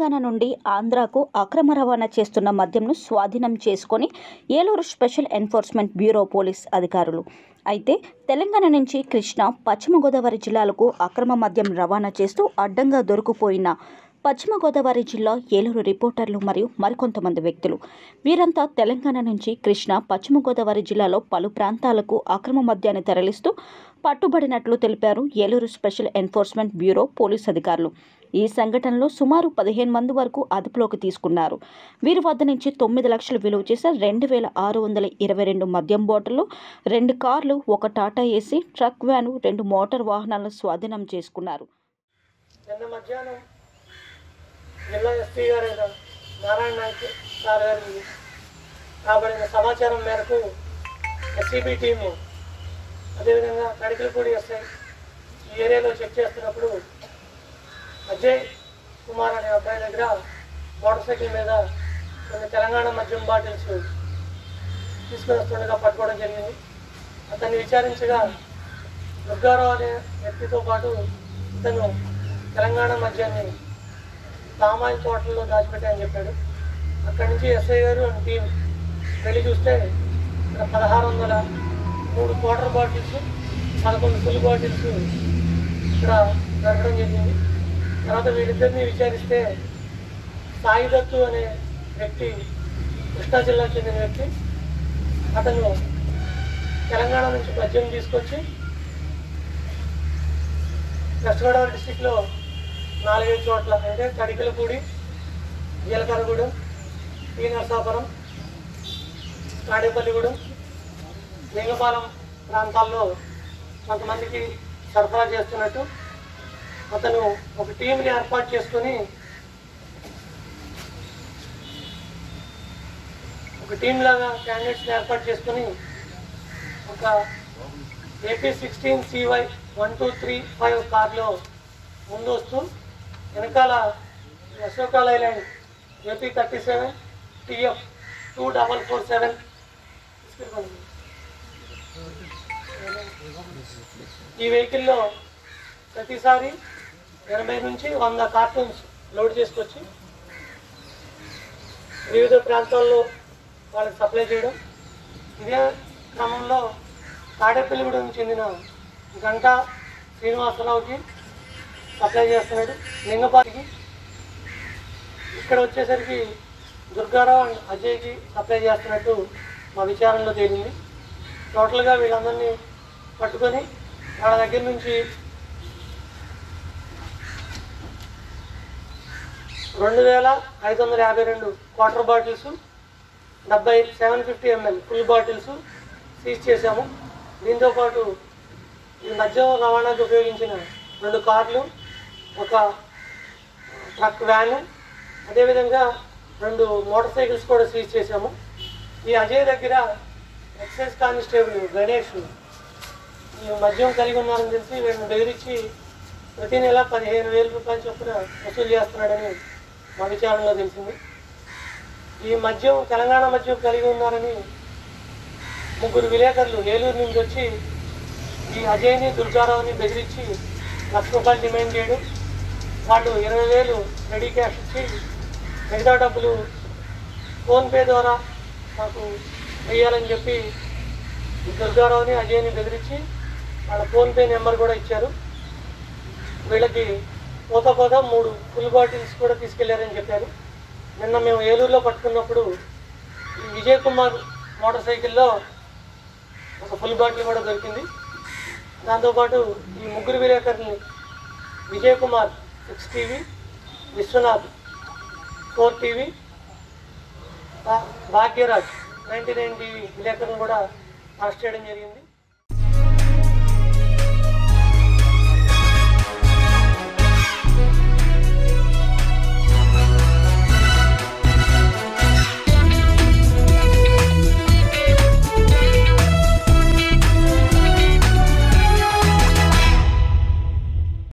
తెలంగాణ నుండి ఆంధ్రాకు అక్రమ రవాణా చేస్తున్న మద్యంను స్వాధీనం చేసుకొని Eluru special enforcement bureau police అధికారులు అయితే తెలంగాణ నుంచి కృష్ణ పశ్చిమ గోదావరి జిల్లాలకు అక్రమ మద్యం రవాణా చేస్తూ అడ్డంగా దొరికిపోయిన పశ్చిమ గోదావరి జిల్లా ఏలూరు రిపోర్టర్లు మరియు మరికొంతమంది వ్యక్తులు వీరంతా తెలంగాణ నుంచి కృష్ణ పశ్చిమ గోదావరి జిల్లాలో పలు ప్రాంతాలకు అక్రమ మద్యాన్ని తరలిస్తూ పట్టుబడినట్లు తెలిపారు Eluru special enforcement bureau police అధికారులు ఈ సంఘటనలో సుమారు పదిహేను మంది వరకు అదుపులోకి తీసుకున్నారు వీరి వద్ద నుంచి తొమ్మిది లక్షలు విలువ చేసే రెండు వేల ఆరు వందల ఇరవై రెండు మద్యం బాటిళ్లు రెండు కార్లు ఒక టాటా ఏసీ ట్రక్ వ్యాను రెండు మోటార్ వాహనాలను స్వాధీనం చేసుకున్నారు నిన్న మధ్యాహ్నం జిల్లా ఎస్పీ గారైన నారాయణ నాయక్ సార్ గారికి రాబడిన సమాచారం మేరకు ఎస్సీబీ టీము అదేవిధంగా తడికలపూడి ఎస్ఐ ఈ ఏరియాలో చెక్ చేస్తున్నప్పుడు అజయ్ కుమార్ అనే అబ్బాయి దగ్గర మోటార్ సైకిల్ మీద కొన్ని తెలంగాణ మద్యం బాటిల్స్ తీసుకుని వస్తుండగా పట్టుకోవడం జరిగింది అతన్ని విచారించగా దుర్గారావు అనే వ్యక్తితో పాటు ఇతను తెలంగాణ మద్యాన్ని పామాయిల్ తోటల్లో దాచిపెట్టాయని చెప్పాడు అక్కడి నుంచి ఎస్ఐ గారు అండ్ టీం వెళ్ళి చూస్తే ఇక్కడ పదహారు వందల మూడు క్వార్టర్ బాటిల్స్ పదకొండు ఫుల్ బాటిల్స్ ఇక్కడ దొరకడం జరిగింది తర్వాత వీరిద్దరిని విచారిస్తే సాయి దత్తు అనే వ్యక్తి కృష్ణా జిల్లాకు చెందిన వ్యక్తి అతను తెలంగాణ నుంచి మద్యం తీసుకొచ్చి వెస్ట్ గోదావరి డిస్టిక్లో నాలుగైదు చోట్ల అంటే తడికలపూడి జీలకర్రగూడెం టీ నరసాపురం తాడేపల్లిగూడెం లింగపాలెం ప్రాంతాల్లో కొంతమందికి సరఫరా చేస్తున్నట్టు అతను ఒక టీంని ఏర్పాటు చేసుకొని ఒక టీం లాగా క్యాండిడేట్స్ని ఏర్పాటు చేసుకొని ఒక AP sixteen CY one two three five కార్లో ముందు వస్తూ వెనకాల Ashok Leyland AP thirty seven TF two double four seven ఈ వెహికల్లో ప్రతిసారి ఎనభై నుంచి వంద కార్టూన్స్ లోడ్ చేసుకొచ్చి వివిధ ప్రాంతాల్లో వాళ్ళకి సప్లై చేయడం ఇదే క్రమంలో తాడేపల్లిగూడెం చెందిన గంటా శ్రీనివాసరావుకి సప్లై చేస్తున్నాడు లింగపాటికి ఇక్కడ వచ్చేసరికి దుర్గారావు అండ్ అజయ్కి సప్లై చేస్తున్నట్టు మా విచారణలో తేలింది టోటల్గా వీళ్ళందరినీ పట్టుకొని వాళ్ళ దగ్గర నుంచి రెండు వేల ఐదు వందల యాభై రెండు క్వార్టర్ బాటిల్స్ డెబ్బై seven fifty ML full bottles seize చేశాము దీంతోపాటు ఈ మద్యం రవాణాకు ఉపయోగించిన రెండు కార్లు ఒక ట్రక్ వ్యాను అదేవిధంగా రెండు మోటార్ సైకిల్స్ కూడా సీజ్ చేశాము ఈ అజయ్ దగ్గర ఎక్సైజ్ కానిస్టేబుల్ గణేష్ ఈ మద్యం కలిగి ఉన్నారని తెలిసి వీళ్ళని బెదిరించి ప్రతి నెల పదిహేను వేల రూపాయల చొప్పున వసూలు చేస్తున్నాడని మా విచారణలో తెలిసింది ఈ మద్యం తెలంగాణ మద్యం కలిగి ఉన్నారని ముగ్గురు విలేకరులు ఏలూరు నుంచి వచ్చి ఈ అజయ్ని దుర్గారావుని బెదిరించి లక్ష రూపాయలు డిమాండ్ చేయడం వాళ్ళు ఇరవై వేలు రెడీ క్యాష్ ఇచ్చి మిగతా డబ్బులు ఫోన్పే ద్వారా మాకు వేయాలని చెప్పి ఈ దుర్గారావుని అజయ్ని బెదిరించి వాళ్ళ ఫోన్పే నెంబర్ కూడా ఇచ్చారు వీళ్ళకి పోత పోత మూడు ఫుల్ బాటిల్స్ కూడా తీసుకెళ్లారని చెప్పారు నిన్న మేము ఏలూరులో పట్టుకున్నప్పుడు ఈ విజయ్ కుమార్ మోటార్ సైకిల్లో ఒక ఫుల్ బాటిల్ కూడా దొరికింది దాంతోపాటు ఈ ముగ్గురు విలేకరుని Vijay Kumar six TV Vishwanath four TV Bhagyaraj ninety nine TV విలేకరుని కూడా అరెస్ట్ చేయడం జరిగింది